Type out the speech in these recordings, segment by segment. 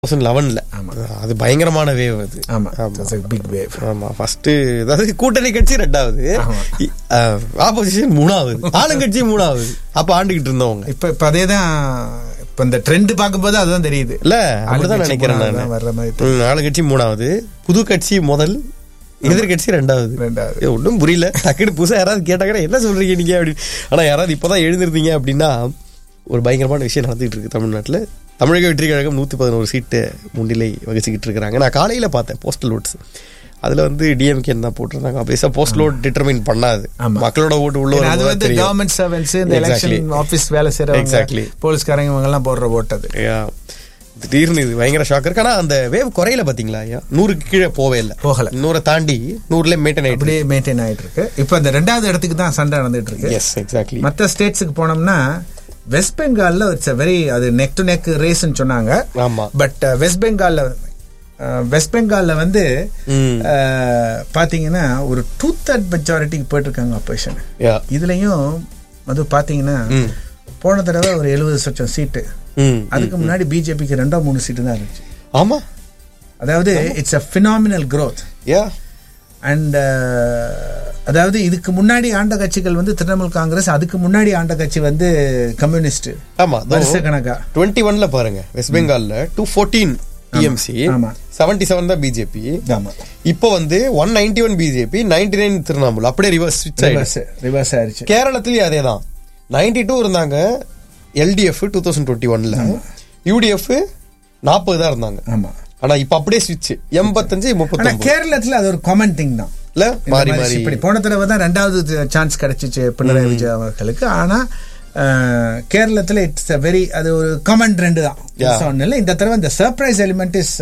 Thousand லெவன்ல அது பயங்கரமான wave அது ஆமா ஆமா. பிக் வேவ் ஆமா ஃபர்ஸ்ட் அதாவது கூட்டணி கட்சி ரெண்டாவது ஆமா. ஆப்போசிஷன் மூணாவது ஆளுங்கட்சி மூணாவது அப்ப ஆண்டுகிட்டு இருந்தவங்க இப்ப இப்ப அதேதான் இப்ப இந்த ட்ரெண்ட் பார்க்கும்போது அதுதான் தெரியுது இல்ல அப்படிதான் ஆளுங்கட்சி நினைக்கிறேன் மூணாவது தான் நான் வர்ற மாதிரி தெரியுது. ஆளுங்கட்சி மூணாவது புது கட்சி முதல் எதிர்கட்சி ரெண்டாவது ரெண்டாவது. ஏ, ஒண்ணும் புரியல டக்குனு புதுசா யாராவது கேட்டாங்கன்னா என்ன சொல்றீங்க நீங்க அப்படின்னு ஆனா யாராவது இப்பதான் எழுந்திருந்தீங்க அப்படின்னா ஒரு பயங்கரமான விஷயம் நடந்துகிட்டு இருக்கு தமிழ்நாட்டுல தமிழக வெற்றி கழகம் நூத்தி பதினோரு சீட்டு முன்னிலை வகிச்சுக்கிட்டு இருக்காங்க நான் காலையில பார்த்தேன் போஸ்டல் ஓட்ஸ் அதுல வந்து டிஎம்கே தான் போட்டிருந்தாங்க அப்படியே போஸ்டல் ஓட் டிட்டர்மின் பண்ணாது ஆமா. மக்களோட ஓட்டு உள்ள ஏன்னா அது வரும்போது வந்து தெரியும். கவர்மெண்ட் சர்வன்ஸ் இந்த Exactly. எலெக்ஷன் ஆபீஸ் வேலை செய்யறவங்க Exactly. போலீஸ்காரங்க இவங்க எல்லாம் போடுற ஓட்டு அது Yeah. திடீர்னு இது பயங்கர ஷாக் இருக்கு ஆனா அந்த வேவ் குறையல பாத்தீங்களா ஐயா நூறுக்கு கீழே போவே இல்ல போகல. நூறை தாண்டி நூறுல மெயின்டைன் ஆயிட்டு அப்படியே மெயின்டைன் ஆயிட்டு இருக்கு இப்ப இந்த ரெண்டாவது இடத்துக்கு தான் சண்டை நடந்துட்டு இருக்கு எஸ் எக்ஸாக்ட்லி மத்த ஸ்டேட்ஸுக்கு போனோம்னா வெஸ்ட் பெங்கால்ல இட்ஸ் வெரி அது நெக் டு நெக் ரேஸ்னு சொன்னாங்க ஆமா பட் வெஸ்ட் பெங்கால்ல வெஸ்ட் பெங்கால்ல வந்து ம். அஹ், பாத்தீங்கன்னா ஒரு டூ தேர்ட் மெஜாரிட்டிக்கு போயிட்டு இருக்காங்க அப்போசிஷன் யா இதுலயும் அது பாத்தீங்கன்னா ம். போன தடவை ஒரு எழுபது லட்சம் சீட்டு ம் அதுக்கு முன்னாடி பிஜேபிக்கு ரெண்டோ மூணு சீட்டு தான் இருந்துச்சு ஆமா அதாவது it's a phenomenal growth yeah and அதாவது இதுக்கு முன்னாடி ஆண்ட கட்சிகள் வந்து திரிணாமுல் காங்கிரஸ் அதுக்கு முன்னாடி ஆண்ட கட்சி வந்து கம்யூனிஸ்ட் ஆமா வருஷ கணக்கா டுவெண்ட்டி ஒன்ல பாருங்க வெஸ்ட் பெங்கால்ல டூ ஃபோர்டீன் டிஎம்சி ஆமா. செவன்டி செவன் தான் பிஜேபி ஆமா இப்போ வந்து one ninety one BJP ninety nine Tiruvannamalai அப்படியே ரிவர்ஸ் ஸ்விட்ச் ரிவர்ஸ் ஆயிடுச்சு ரிவர்ஸ் ஆயிருச்சு கேரளத்துலயும் அதே தான் நைன்டி டூ இருந்தாங்க எல்டிஎஃப் டூ தௌசண்ட் டுவெண்ட்டி ஒன்ல யூடிஎஃப் நாற்பது தான் இருந்தாங்க ஆமா ஆனா இப்ப அப்படியே ஸ்விட்ச் எண்பத்தஞ்சு ஆனா முப்பத்தொன்பது கேரளத்துல அது ஒரு காமன் திங் தான் இல்ல இந்த மாறி மாதிரி மாறி இப்படி போன தடவை தான் ரெண்டாவது சான்ஸ் கிடைச்சிச்சு பினராயி விஜய் அவர்களுக்கு ஆனா அஹ், கேரளத்துல இட்ஸ் அ வெரி அது ஒரு காமன் ட்ரெண்ட் தான் Yeah. புதுசா ஒண்ணும் இல்ல இந்த தடவை இந்த சர்ப்ரைஸ் எலிமெண்ட் இஸ்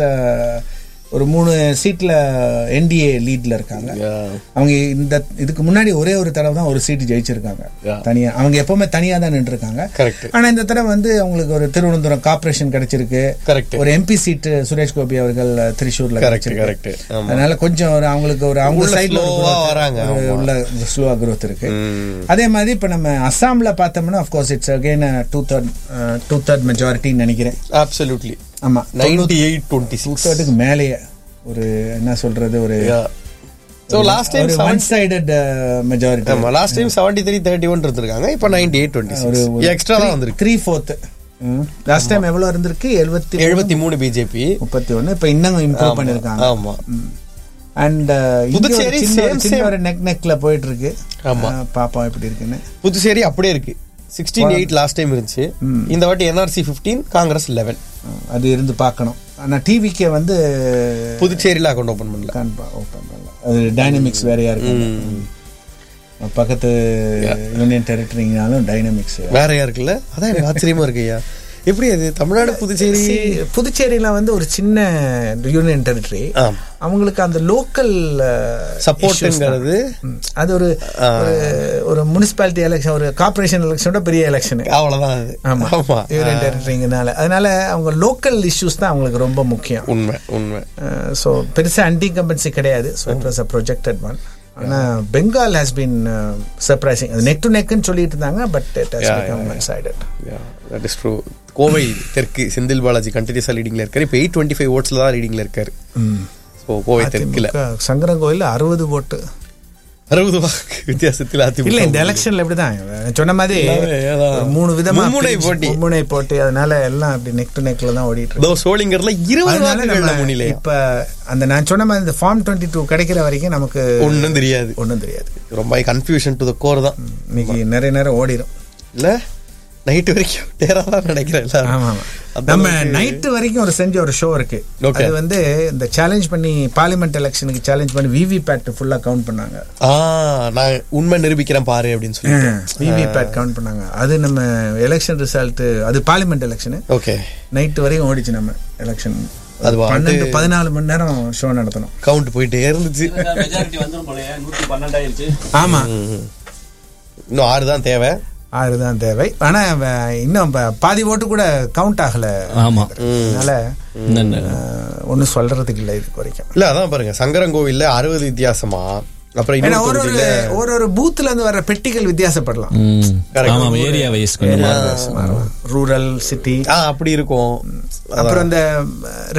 ஒரு மூணு சீட்ல என்டிஏ லீட்ல இருக்காங்க Yeah. அவங்க இந்த இதுக்கு முன்னாடி ஒரே ஒரு தடவை தான் ஒரு சீட் ஜெயிச்சிருக்காங்க Yeah. தனியா அவங்க எப்பவுமே தனியா தான் நின்று இருக்காங்க Correct. ஆனா இந்த தடவை வந்து அவங்களுக்கு ஒரு திருவனந்தபுரம் கார்பரேஷன் கிடைச்சிருக்கு Correct. ஒரு எம்பி சீட் சுரேஷ் கோபி அவர்கள் திரிசூர்ல Correct, கிடைச்சிருக்கு correct. ஆமா. அதனால கொஞ்சம் ஒரு அவங்களுக்கு ஒரு அவங்க உள்ள சைடுல slow-ஆ வராங்க, ஆமா. உள்ள ஸ்லோவா growth இருக்கு ம். அதே மாதிரி இப்ப நம்ம அஸ்ஸாம்ல பார்த்தோம்னா of course it's again two third two third மெஜாரிட்டின்னு நினைக்கிறேன் Absolutely. ஆமா 98 டூ 26. தேர்ட்டுக்கு மேலேயே ஒரு என்ன சொல்றது ஒரு Yeah. So last time ஒரு 70 ஒன் சைடட் மெஜாரிட்டி ஆமா லாஸ்ட் டைம் 73 31 இருந்திருக்காங்க இப்போ 98 26 எக்ஸ்ட்ரா தான் வந்திருக்கு த்ரீ ஃபோர்த் லாஸ்ட் டைம் எவ்வளவு இருந்திருக்கு எழுபத்தி 73 பிஜேபி முப்பத்தி ஒன்னு இப்ப இன்னும் இம்ப்ரூவ் பண்ணிருக்காங்க ஆமா அண்ட் புதுச்சேரி same, சின்ன same. ஒரு நெக் நெக்ல போயிட்டு இருக்கு ஆமா. அஹ், பாப்போம் எப்படி இருக்குன்னு புதுச்சேரி அப்படியே இருக்கு 16 8 லாஸ்ட் டைம் இருந்துச்சு இந்த வாட்டி என்ஆர்சி 15 காங்கிரஸ் 11 அஹ், அது இருந்து பார்க்கணும் ஆனா டிவிக்கே வந்து புதுச்சேரியில அக்கௌண்ட் ஓபன் பண்ணல ஓப்பன் பண்ணல அது டைனமிக்ஸ் வேறையா இருக்கும் பக்கத்து யூனியன் டெரிட்டரினாலும் டைனமிக்ஸ் வேற யாருக்குல்ல அதான் எனக்கு ஆச்சரியமா இருக்கு ஐயா எப்படி அது தமிழ்நாடு புதுச்சேரி புதுச்சேரியில வந்து ஒரு சின்ன யூனியன் டெரிட்டரி ஆம். அவங்களுக்கு அந்த லோக்கல் Supportங்கிறது? அது ஒரு ஒரு- ஒரு முனிசிபாலிட்டி எலெக்ஷன் ஒரு கார்பரேஷன் எலெக்ஷனோட பெரிய எலெக்ஷன் அவ்வளவுதான் அது ஆமா ஆமா யூனியன் டெரிட்டரிங்கனால அதனால அவங்க லோக்கல் இஷ்யூஸ் தான் அவங்களுக்கு ரொம்ப முக்கியம் உண்மை உண்மை ஸோ பெருசா ஆன்டி கம்பன்சி கிடையாது so it was a projected one ஆனா பெங்கால் ஹாஸ் பீன் சர்ப்ரைசிங் அது நெக் டு நெக்னு சொல்லிட்டு இருந்தாங்க but it has Yeah, become yeah, one sided that is true Kovai தெற்கு செந்தில் பாலாஜி கண்டினியூஸா லீடிங்ல இருக்காரு இப்போ எயிட் டுவெண்ட்டி ஃபைவ் ஓட்ஸ்ல தான் லீடிங்ல இருக்காரு ஸோ கோவை தெற்குல சங்கரன் கோயில்ல அறுபது ஓட்டு அறுபது வாக்கு வித்தியாசத்தில் அதிமுக இல்ல இந்த எலெக்ஷன்ல இப்படிதான் நான் சொன்ன மாதிரி எல்லாமே அதான். ஒரு மூணு விதமா மும்முனை பிரிச்சு- போட்டி. மும்முனை போட்டி அதனால எல்லாம் அப்படி நெக் டு நெக்ல தான் ஓடிட்டு இருக்கு இதோ சோளிங்கர்ல இருபது அதனால வாக்குகள்ல நம்ம முன்னிலை இப்ப அந்த நான் சொன்ன மாதிரி இந்த ஃபார்ம் டுவெண்ட்டி டூ கிடைக்கிற வரைக்கும் நமக்கு ஒண்ணும் தெரியாது ஒண்ணும் தெரியாது ரொம்ப கன்ஃபியூஷன் டு த கோர் தான் இன்னைக்கு நிறைய நேரம் ஓடிடும் இல்ல நைட் வரைக்கும் டேரா தான் நினைக்கிறேன் எல்லாரும். ஆமா ஆமா அந்த நம்ம அளவுக்கு- நைட்டு வரைக்கும் ஒரு செஞ்ச ஒரு ஷோ இருக்கு Okay. அது வந்து இந்த சேலஞ்ச் பண்ணி பார்லிமெண்ட் எலெக்ஷனுக்கு சேலஞ்ச் பண்ணி விவி பேட் ஃபுல்லா கவுண்ட் பண்ணாங்க ஆ நான் உண்மை நிரூபிக்கிறேன் பாரு அப்படின்னு சொல்லி விவி பேட் கவுண்ட் பண்ணாங்க அது நம்ம எலெக்ஷன் ரிசல்ட் அது பார்லிமெண்ட் எலெக்ஷன் ஓகே நைட்டு வரையும் ஓடிச்சு நம்ம எலெக்ஷன் அது வந்து- பன்னெண்டு பதினாலு மணி நேரம் ஷோ நடத்தணும் கவுண்ட் போயிட்டே இருந்துச்சு மெஜாரிட்டி வந்துரும் போலயே நூத்தி பன்னெண்டாயிருச்சு ஆமா இன்னும் ஆறு தான் தேவை ஆறு தான் தேவை ஆனா வ- இன்னும் ப- பாதி ஓட்டு கூட கவுண்ட் ஆகல ஆமா அதனால ஒன்றும் சொல்றதுக்கு இல்லை இதுக்கு வரைக்கும் இல்ல அதான் பாருங்க சங்கரங்கோவில்ல அறுபது வித்தியாசமா அப்புறம் ஏன்னா இன்னொரு ஒரு ஒரு தொகுதியில ஒரு ஒரு பூத்துல இருந்து வர பெட்டிகள் வித்தியாசப்படலாம் ம். Correct. ஆமா ஏரியா வைஸ் கொஞ்சம் மாறும் ரூரல் சிட்டி ஆ அப்படி இருக்கும் அப்புறம் இந்த